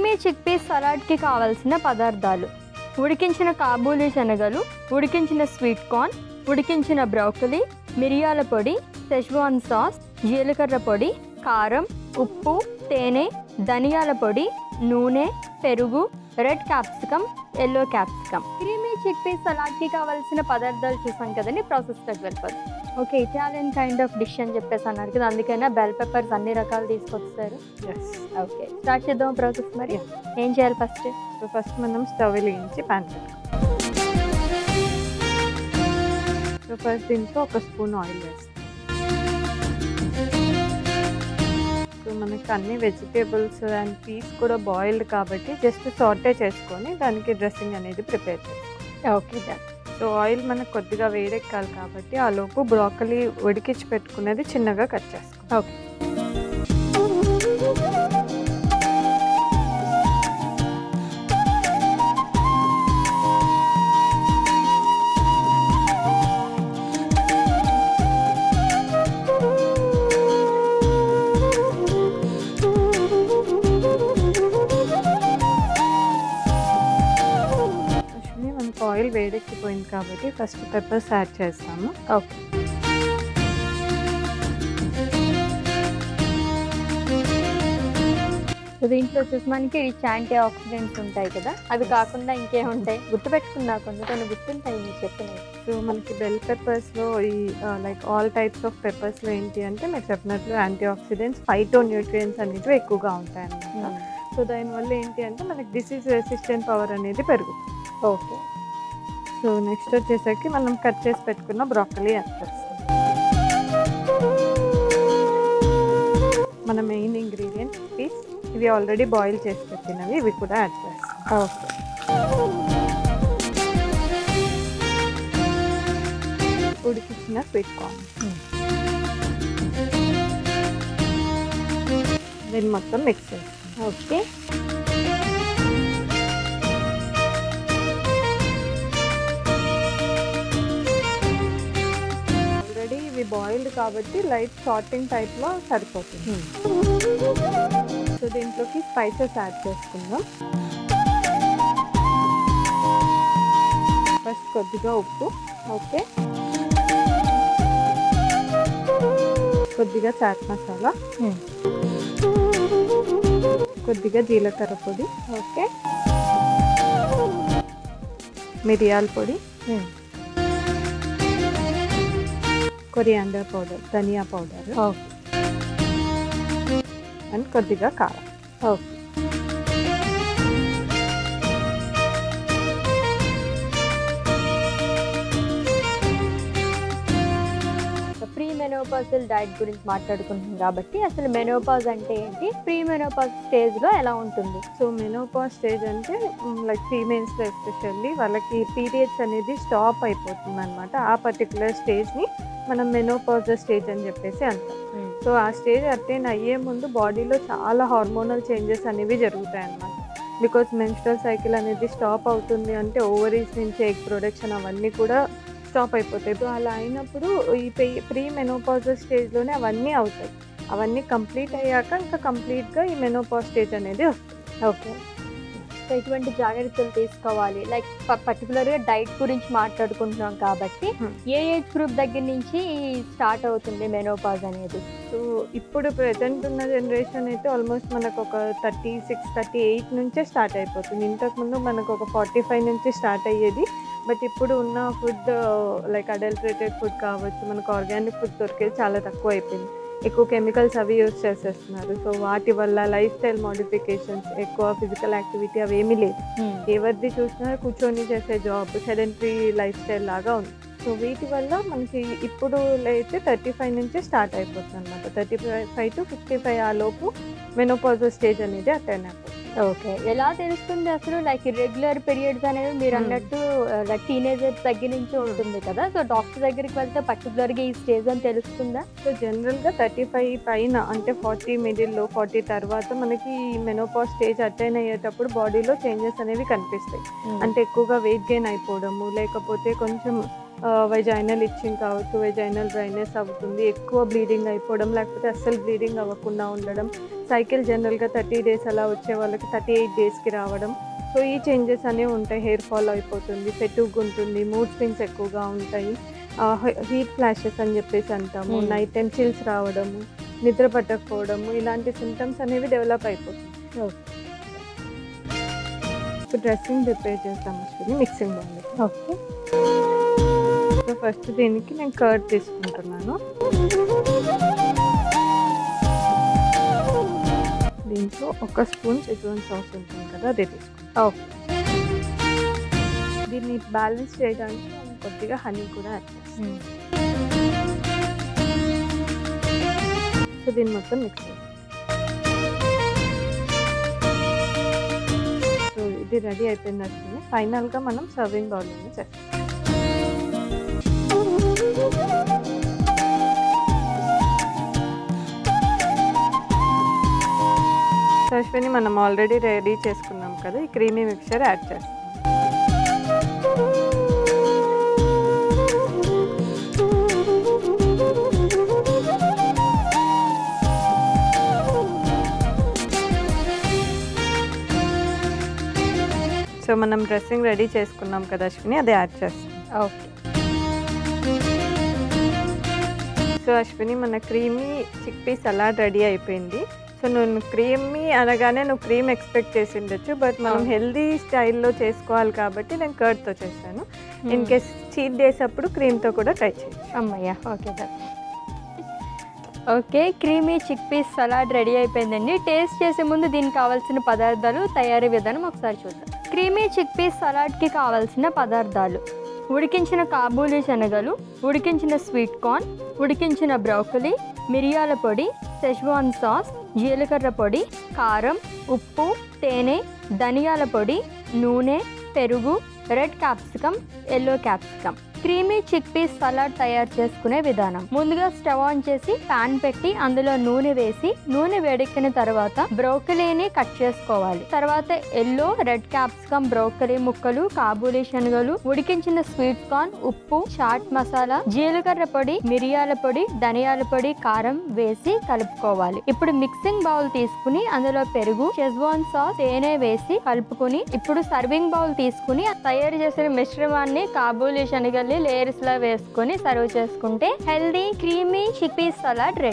Creamy chick peas సలాడ్కి కావలసిన పదార్థాలు ఉడికించిన కాబూలీ శనగలు ఉడికించిన స్వీట్ కార్న్ ఉడికించిన బ్రోకలీ మిరియాల పొడి సెజ్వాన్ సాస్ జీలకర్ర పొడి కారం ఉప్పు తేనె ధనియాల పొడి నూనె పెరుగు red capsicum yellow capsicum creamy chick peas సలాడ్కి కావాల్సిన పదార్థాలు చూసాం కదండి ప్రాసెస్లోకి వెళ్ళిపోదు okay Italian kind of dish అని చెప్పేసి అన్నారు కదా అందుకైనా బెల్ పెప్పర్స్ అన్ని రకాలు తీసుకొస్తారు ఎస్ ఓకే స్టార్ట్ చేద్దాం ప్రాసెస్ మరి ఏం చేయాలి ఫస్ట్ సో ఫస్ట్ మనం స్టవ్ వెలిగించి ప్యాన్ పెట్టుకోవాలి సో ఫస్ట్ దీంట్లో ఒక స్పూన్ ఆయిల్ వేస్తాం సో మనకి అన్ని వెజిటేబుల్స్ అండ్ పీస్ కూడా బాయిల్డ్ కాబట్టి జస్ట్ సాటే చేసుకొని దానికి డ్రెస్సింగ్ అనేది ప్రిపేర్ చేసుకోవాలి ఓకే డన్ సో ఆయిల్ మనకు కొద్దిగా వేడెక్కాలి కాబట్టి ఆ లోపు బ్రాకలీ ఉడికించి పెట్టుకునేది చిన్నగా కట్ చేసుకోవాలి ఓకే యాక్చువల్లీ మనకు ఆయిల్ వేడెక్కిపోయింది కాబట్టి ఫస్ట్ పెప్పర్స్ యాడ్ చేస్తాము ఓకే సో దీంట్లో వచ్చేసి మనకి రిచ్ యాంటీ ఆక్సిడెంట్స్ ఉంటాయి కదా అవి కాకుండా ఇంకేం ఉంటాయి గుర్తుపెట్టుకున్నా కొన్ని కొన్ని గుర్తుంటాయి మీరు చెప్పినవి సో మనకి బెల్ పెప్పర్స్లో ఈ లైక్ ఆల్ టైప్స్ ఆఫ్ పెప్పర్స్లో ఏంటి అంటే మీరు చెప్పినట్లు యాంటీ ఆక్సిడెంట్స్ ఫైటో న్యూట్రియన్స్ అనేవి ఎక్కువగా ఉంటాయి అన్నమాట సో దానివల్ల ఏంటి అంటే మనకి డిసీజ్ రెసిస్టెంట్ పవర్ అనేది పెరుగుతుంది ఓకే సో నెక్స్ట్ వచ్చేసరికి మనం కట్ చేసి పెట్టుకున్న బ్రాకలీ యాడ్ చేస్తాం మన మెయిన్ ఇంగ్రీడియంట్ పీస్ ఇవి ఆల్రెడీ బాయిల్ చేసి పెట్టినవి ఇవి కూడా యాడ్ చేస్తాం ఓకే ఉడికించిన స్వీట్ కార్న్ దీన్ని మొత్తం మిక్స్ చేస్తాం ఓకే ఆల్రెడీ ఇవి బాయిల్డ్ కాబట్టి లైట్ షార్టింగ్ టైప్లో సరిపోతుంది సో దీంట్లోకి స్పైసెస్ యాడ్ చేసుకుందాం ఫస్ట్ కొద్దిగా ఉప్పు ఓకే కొద్దిగా చాట్ మసాలా కొద్దిగా జీలకర్ర పొడి ఓకే మిరియాల పొడి కొరియాండర్ పౌడర్ ధనియా పౌడర్ ఓకే అండ్ కొద్దిగా కారం ఓకే ప్రీ మెనోపాజల్ డైట్ గురించి మాట్లాడుకుంటున్నాం కాబట్టి అసలు మెనోపాజ్ అంటే ఏంటి ప్రీ మెనోపాజ్ స్టేజ్లో ఎలా ఉంటుంది సో మెనోపాజ్ స్టేజ్ అంటే లైక్ ఫీమేల్స్లో ఎస్పెషల్లీ వాళ్ళకి పీరియడ్స్ అనేది స్టాప్ అయిపోతుంది అనమాట ఆ పర్టికులర్ స్టేజ్ని మనం మెనోపాజ్ స్టేజ్ అని చెప్పేసి అంటాం సో ఆ స్టేజ్ అటైన్ అయ్యే ముందు బాడీలో చాలా హార్మోనల్ చేంజెస్ అనేవి జరుగుతాయి అన్నమాట బికాస్ మెన్స్ట్రల్ సైకిల్ అనేది స్టాప్ అవుతుంది అంటే ఓవరీస్ నుంచి ఎగ్ ప్రొడక్షన్ అవన్నీ కూడా స్టాప్ అయిపోతాయి సో అలా అయినప్పుడు ఈ ప్రీ మెనోపాజ్ స్టేజ్లోనే అవన్నీ అవుతాయి అవన్నీ కంప్లీట్ అయ్యాక ఇంకా కంప్లీట్గా ఈ మెనోపాజ్ స్టేజ్ అనేది వస్తుంది ఓకే సో ఇటువంటి జాగ్రత్తలు తీసుకోవాలి లైక్ పర్టికులర్గా డైట్ గురించి మాట్లాడుకుంటున్నాం కాబట్టి Hmm. ఏ ఏజ్ గ్రూప్ దగ్గర నుంచి స్టార్ట్ అవుతుంది మెనోపాజ్ అనేది సో ఇప్పుడు ప్రజెంట్ ఉన్న జనరేషన్ అయితే ఆల్మోస్ట్ మనకు ఒక థర్టీ సిక్స్ థర్టీ ఎయిట్ నుంచే స్టార్ట్ అయిపోతుంది ఇంతకుముందు మనకు ఒక ఫార్టీ ఫైవ్ నుంచి స్టార్ట్ అయ్యేది బట్ ఇప్పుడు ఉన్న ఫుడ్ లైక్ అడల్ట్రేటెడ్ ఫుడ్ కావచ్చు మనకు ఆర్గానిక్ ఫుడ్ దొరికేది చాలా తక్కువ అయిపోయింది ఎక్కువ కెమికల్స్ అవి యూస్ చేసేస్తున్నారు సో వాటి వల్ల లైఫ్ స్టైల్ మోడిఫికేషన్స్ ఎక్కువ ఫిజికల్ యాక్టివిటీ అవి ఏమీ లేదు ఎవరిది చూసినా కూర్చొని చేసే జాబ్ సెడెంటరీ లైఫ్ స్టైల్ లాగా ఉంది సో వీటి వల్ల మనకి ఇప్పుడు అయితే థర్టీ ఫైవ్ నుంచి స్టార్ట్ అయిపోతుంది అనమాట thirty five to fifty five ఆ లోపు మెనోపాజల్ స్టేజ్ అనేది అటైన్ అయిపోతుంది ఓకే ఎలా తెలుస్తుంది అసలు లైక్ రెగ్యులర్ పీరియడ్స్ అనేవి మీరు Hmm. అన్నట్టు లైక్ టీనేజర్స్ దగ్గర నుంచి ఉంటుంది కదా సో డాక్టర్ దగ్గరికి వెళ్తే పర్టికులర్గా ఈ స్టేజ్ అని తెలుస్తుందా సో జనరల్గా థర్టీ ఫైవ్ పైన అంటే ఫార్టీ మిడిల్లో ఫార్టీ తర్వాత మనకి మెనోపాజ్ స్టేజ్ అటైన్ అయ్యేటప్పుడు బాడీలో చేంజెస్ అనేవి కనిపిస్తాయి అంటే ఎక్కువగా వెయిట్ గెయిన్ అయిపోవడము లేకపోతే కొంచెం వెజైనల్ ఇచ్చింగ్ కావచ్చు వెజైనల్ డ్రైనెస్ అవుతుంది ఎక్కువ బ్లీడింగ్ అయిపోవడం లేకపోతే అస్సలు బ్లీడింగ్ అవ్వకుండా ఉండడం సైకిల్ జనరల్గా థర్టీ డేస్ అలా వచ్చే వాళ్ళకి థర్టీ ఎయిట్ డేస్కి రావడం సో ఈ చేంజెస్ అనేవి ఉంటాయి హెయిర్ ఫాల్ అయిపోతుంది పెట్టుగా ఉంటుంది మూడ్ స్వింగ్స్ ఎక్కువగా ఉంటాయి హీట్ ఫ్లాషెస్ అని చెప్పేసి అంటాము Hmm. నైట్ టైం చిల్స్ రావడము నిద్ర పట్టకపోవడము ఇలాంటి సిమ్టమ్స్ అనేవి డెవలప్ అయిపోతుంది ఇప్పుడు డ్రెస్సింగ్ ప్రిపేర్ చేస్తాం అశ్విని మిక్సింగ్ బాగుంది ఓకే సో ఫస్ట్ దీనికి నేను కర్డ్ తీసుకుంటున్నాను దీంట్లో ఒక స్పూన్ సెజ్వాన్ సాస్ ఉంటుంది కదా అది తీసుకుంటాం ఓకే దీన్ని బ్యాలెన్స్ చేయడానికి మనం కొద్దిగా హనీ కూడా యాడ్ చేస్తాం సో దీన్ని మొత్తం మిక్స్ చేస్తాం సో ఇది రెడీ అయిపోయింది వచ్చింది ఫైనల్గా మనం సర్వింగ్ బౌల్లోనే చేస్తాం సో అశ్విని మనం ఆల్రెడీ రెడీ చేసుకున్నాం కదా ఈ క్రీమీ మిక్చర్ యాడ్ చేస్తాం సో మనం డ్రెస్సింగ్ రెడీ చేసుకున్నాం కదా అశ్విని అది యాడ్ చేస్తాం ఓకే సో అశ్విని మన creamy chick pea salad ready అయిపోయింది సో నువ్వు క్రీమీ అనగానే నువ్వు క్రీమ్ ఎక్స్పెక్ట్ చేసి ఉండొచ్చు బట్ మనం అవును. హెల్దీ స్టైల్లో చేసుకోవాలి కాబట్టి నేను కర్డ్తో చేశాను ఇన్ కేస్ చీట్ డేస్ అప్పుడు క్రీమ్తో కూడా ట్రై చేయొచ్చు అమ్మయ్య okay sir okay creamy chick peas salad ready అయిపోయిందండి టేస్ట్ చేసే ముందు దీనికి కావాల్సిన పదార్థాలు తయారీ విధానం ఒకసారి చూద్దాం క్రీమీ చిక్ పీస్ సలాడ్కి కావాల్సిన పదార్థాలు ఉడికించిన కాబూలీ శనగలు ఉడికించిన స్వీట్ కార్న్ ఉడికించిన బ్రోకలీ మిరియాల పొడి సెజ్వాన్ సాస్ జీలకర్ర పొడి కారం ఉప్పు తేనె ధనియాల పొడి నూనె పెరుగు red capsicum yellow capsicum creamy chick peas salad తయారు చేసుకునే విధానం ముందుగా స్టవ్ ఆన్ చేసి పాన్ పెట్టి అందులో నూనె వేసి నూనె వేడెక్కిన తర్వాత బ్రోకలీని కట్ చేసుకోవాలి తర్వాత ఎల్లో రెడ్ క్యాప్సికమ్ బ్రోకలీ ముక్కలు కాబూలీ శనగలు ఉడికించిన స్వీట్ కార్న్ ఉప్పు చాట్ మసాలా జీలకర్ర పొడి మిరియాల పొడి ధనియాల పొడి కారం వేసి కలుపుకోవాలి ఇప్పుడు మిక్సింగ్ బౌల్ తీసుకుని అందులో పెరుగు షెజ్వాన్ సాస్ తేనె వేసి కలుపుకుని ఇప్పుడు సర్వింగ్ బౌల్ తీసుకుని తయారు చేసిన మిశ్రమాన్ని కాబూలీ శనగల్ని లేయర్స్ లా వేసుకొని సర్వ్ చేసుకుంటే healthy creamy chick peas salad ready